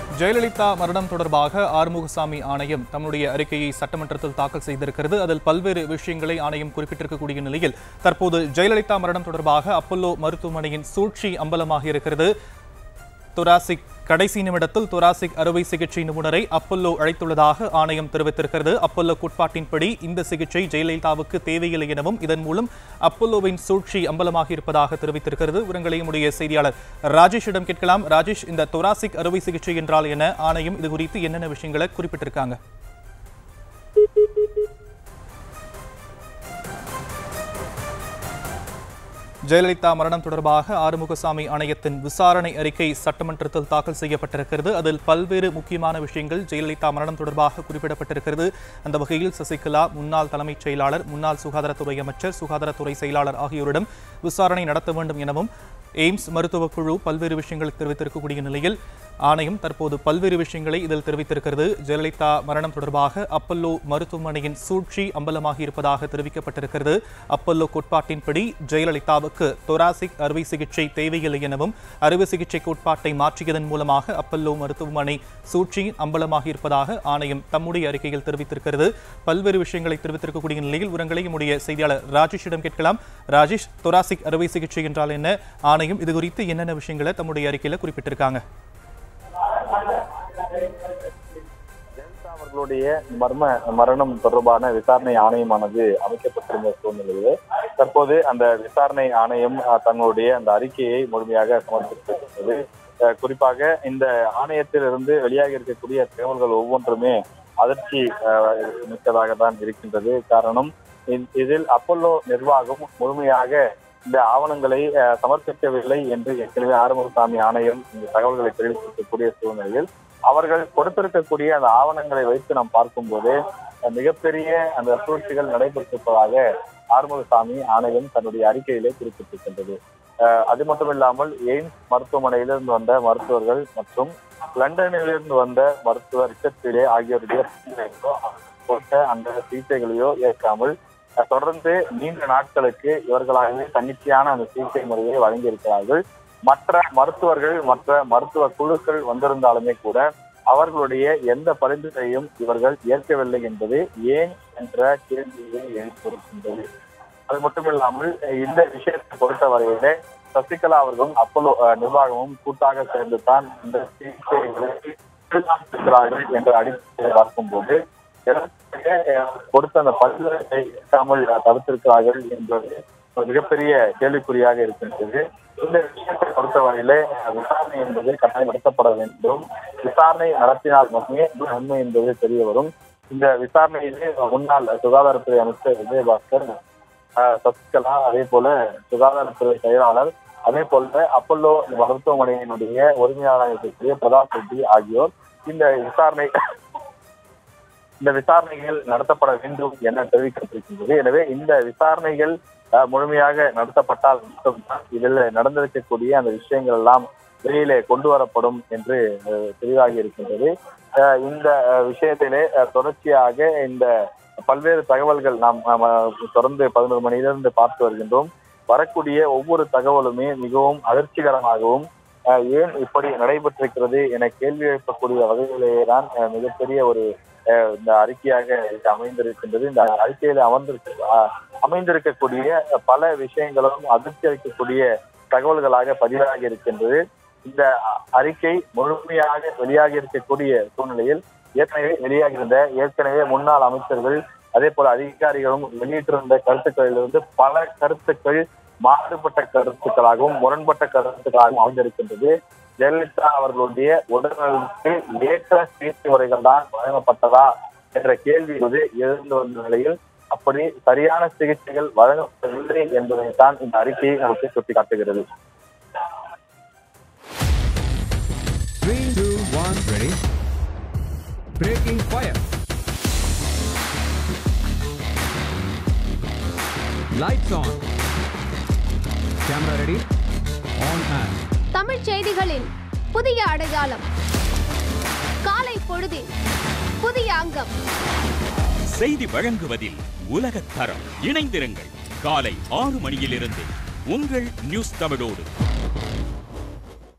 ஜெயலலிதா மரணம் தொடர்பாக ஆறுமுகசாமி ஆணையம் தன்னுடைய அறிக்கையை சட்டமன்றத்தில் தாக்கல் செய்திருக்கிறது அதில் பல்வேறு விஷயங்களை ஆணையம் குறிப்பிட்டிருக்கக்கூடிய நிலையில் தற்போது ஜெயலலிதா மரணம் தொடர்பாக அப்பல்லோ மருத்துவமனையின் சூழ்ச்சி அம்பலமாக இருக்கிறது தொராசிக் கடைசி நிமிடத்தில் தொராசிக் அறுவை சிகிச்சை நிபுணரை அப்பல்லோ அழைத்துள்ளதாக ஆணையம் தெரிவித்திருக்கிறது அப்பல்லோ கோட்பாட்டின்படி இந்த சிகிச்சை ஜெயலலிதாவுக்கு தேவையில்லை எனவும் இதன் மூலம் அப்பல்லோவின் சூழ்ச்சி அம்பலமாக இருப்பதாக தெரிவித்திருக்கிறது விவரங்களையும் உடைய செய்தியாளர் ராஜேஷிடம் கேட்கலாம் ராஜேஷ் இந்த தொராசிக் அறுவை சிகிச்சை என்றால் என்ன ஆணையம் இது குறித்து என்னென்ன விஷயங்களை குறிப்பிட்டிருக்காங்க ஜெயலலிதா மரணம் தொடர்பாக ஆறுமுகசாமி ஆணையத்தின் விசாரணை அறிக்கை சட்டமன்றத்தில் தாக்கல் செய்யப்பட்டிருக்கிறது அதில் பல்வேறு முக்கியமான விஷயங்கள் ஜெயலலிதா மரணம் தொடர்பாக குறிப்பிடப்பட்டிருக்கிறது அந்த வகையில் சசிகலா முன்னாள் தலைமைச் செயலாளர் முன்னாள் சுகாதாரத்துறை அமைச்சர் சுகாதாரத்துறை செயலாளர் ஆகியோரிடம் விசாரணை நடத்த வேண்டும் எனவும் எய்ம்ஸ் மருத்துவக் குழு பல்வேறு விஷயங்களை தெரிவித்திருக்கக்கூடிய நிலையில் ஆணையம் தற்போது பல்வேறு விஷயங்களை இதில் தெரிவித்திருக்கிறது ஜெயலலிதா மரணம் தொடர்பாக அப்பல்லோ மருத்துவமனையின் சூழ்ச்சி அம்பலமாகி இருப்பதாக தெரிவிக்கப்பட்டிருக்கிறது அப்பல்லோ கோட்பாட்டின்படி ஜெயலலிதாவுக்கு தொராசிக் அறுவை சிகிச்சை தேவையில்லை எனவும் அறுவை சிகிச்சை கோட்பாட்டை மாற்றியதன் மூலமாக அப்பல்லோ மருத்துவமனை சூழ்ச்சி அம்பலமாகி இருப்பதாக ஆணையம் தம்முடைய அறிக்கையில் தெரிவித்திருக்கிறது பல்வேறு விஷயங்களை தெரிவித்திருக்கக்கூடிய நிலையில் உரங்களை நம்முடைய செய்தியாளர் ராஜேஷிடம் கேட்கலாம் ராஜேஷ் தொராசிக் அறுவை சிகிச்சை என்றால் என்ன ஆணையம் இது குறித்து என்னென்ன விஷயங்களை தம்முடைய அறிக்கையில் குறிப்பிட்டிருக்காங்க ஜெயலலிதா அவர்களுடைய மர்ம மரணம் தொடர்பான விசாரணை ஆணையமானது அமைக்கப்பட்டிருந்த சூழ்நிலையிலே தற்போது அந்த விசாரணை ஆணையம் அஹ், தங்களுடைய அந்த அறிக்கையை முழுமையாக சமர்ப்பித்திருக்கிறது அஹ், குறிப்பாக இந்த ஆணையத்திலிருந்து வெளியாகி இருக்கக்கூடிய தகவல்கள் ஒவ்வொன்றுமே அதிர்ச்சி அஹ், மிக்கதாக தான் இருக்கின்றது காரணம் இ- இதில் அப்பல்லோ நிர்வாகம் முழுமையாக இந்த ஆவணங்களை அஹ், சமர்ப்பிக்கவில்லை என்று ஏற்கனவே ஆறுமுகசாமி ஆணையம் இந்த தகவல்களை தெரிவித்திருக்கக்கூடிய சூழ்நிலையில் அவர்கள் கொடுத்திருக்கக்கூடிய அந்த ஆவணங்களை வைத்து நாம் பார்க்கும்போது அஹ், மிகப்பெரிய அந்த சூழ்ச்சிகள் நடைபெற்றிருப்பதாக ஆறுமுகசாமி ஆணையம் தன்னுடைய அறிக்கையிலே குறிப்பிட்டிருக்கின்றது அஹ், அது மட்டும் இல்லாமல் எய்ம்ஸ் மருத்துவமனையிலிருந்து வந்த மருத்துவர்கள் மற்றும் லண்டனிலிருந்து வந்த மருத்துவர் ரிச்சர்ட் ஆகியோருடைய பரிந்துரைகளோ, கொடுத்த அந்த சிகிச்சைகளையோ ஏற்காமல் அஹ், தொடர்ந்து நீண்ட நாட்களுக்கு இவர்களாகவே தன்னிச்சையான அந்த சிகிச்சை முறையை வழங்கியிருக்கிறார்கள் மற்ற மருத்துவர்கள் மற்ற மருத்துவ குழுக்கள் வந்திருந்தாலுமே கூட அவர்களுடைய எந்த பரிந்துரையும் இவர்கள் ஏற்கவில்லை என்பது ஏன் என்ற கேள்வியை எழுப்பியிருக்கின்றது அது மட்டுமில்லாமல் இந்த விஷயத்தை பொறுத்தவரையிலே சசிகலா அவர்களும் அப்போலோ அஹ், நிர்வாகமும் கூட்டாக சேர்ந்துதான் இந்த சிகிச்சைகளை இருக்கிறார்கள் என்ற அடிப்படையை பார்க்கும்போது எதற்காக, அஹ், கொடுத்த அந்த பரிந்துரையை ஏற்காமல் தடுத்திருக்கிறார்கள் என்பது ஒரு மிகப்பெரிய கேள்விக்குறியாக இருக்கின்றது இந்த விஷயத்தை பொறுத்தவரையிலே அஹ், விசாரணை என்பது கட்டாயம் நடத்தப்பட வேண்டும் விசாரணை நடத்தினால் மட்டுமே உண்மை என்பது தெரிய வரும் இந்த விசாரணையிலே முன்னாள் சுகாதாரத்துறை அமைச்சர் விஜயபாஸ்கர் அஹ், சசிகலா அதே போல சுகாதாரத்துறை செயலாளர் அதே போல அப்பல்லோ மருத்துவமனையினுடைய ஒருங்கிணையாளர் இருக்கக்கூடிய பிரதாப் ரெட்டி ஆகியோர் இந்த விசாரணை இந்த விசாரணைகள் நடத்தப்பட வேண்டும் என தெரிவிக்கப்பட்டிருக்கின்றது எனவே இந்த விசாரணைகள் அஹ், முழுமையாக நடத்தப்பட்டால் மட்டும்தான் இதில் நடந்திருக்கக்கூடிய அந்த விஷயங்கள் எல்லாம் வெளியிலே கொண்டு வரப்படும் என்று அஹ், தெளிவாகி இருக்கின்றது அஹ், இந்த அஹ், விஷயத்திலே அஹ், தொடர்ச்சியாக இந்த பல்வேறு தகவல்கள் நாம் நாம தொடர்ந்து பதினோரு மணியிலிருந்து பார்த்து வருகின்றோம் வரக்கூடிய ஒவ்வொரு தகவலுமே மிகவும் அதிர்ச்சிகரமாகவும் அஹ், ஏன் இப்படி நடைபெற்றிருக்கிறது என கேள்வி எழுப்பக்கூடிய வகையிலேயே தான் அஹ், மிகப்பெரிய ஒரு அஹ், இந்த அறிக்கையாக இது அமைந்திருக்கின்றது இந்த அறிக்கையில அமர்ந்திருக்க அஹ், அமைந்திருக்கக்கூடிய பல விஷயங்களும் அதிர்ச்சி அளிக்கக்கூடிய தகவல்களாக பதிவாகி இருக்கின்றது இந்த அ- அறிக்கை முழுமையாக வெளியாகி இருக்கக்கூடிய சூழ்நிலையில் ஏற்கனவே வெளியாகியிருந்த ஏற்கனவே முன்னாள் அமைச்சர்கள் அதே போல அதிகாரிகளும் வெளியிட்டிருந்த கருத்துக்களிலிருந்து பல கருத்துக்கள் மாறுபட்ட கருத்துக்களாகவும் முரண்பட்ட கருத்துக்களாகவும் அமைந்திருக்கின்றது ஜெயலலிதா அவர்களுடைய உடல்நலனுக்கு ஏற்ற சிகிச்சை முறைகள் தான் வழங்கப்பட்டதா என்ற கேள்வி வந்து எழுந்து வந்த நிலையில் அப்படி சரியான சிகிச்சைகள் வழங்கப்படவில்லை என்பதைத்தான் இந்த அறிக்கை நமக்கு சுட்டிக்காட்டுகிறது Three, two, one, ready. Breaking fire. Lights on. Camera ready. On and. தமிழ்ச் செய்திகளின் புதிய அடையாளம் காலை பொழுதின் புதிய அங்கம் செய்தி வழங்குவதில் உலகத் தரம் இணைந்திருங்கள் காலை ஆறு மணியிலிருந்து உங்கள் நியூஸ் தமிழோடு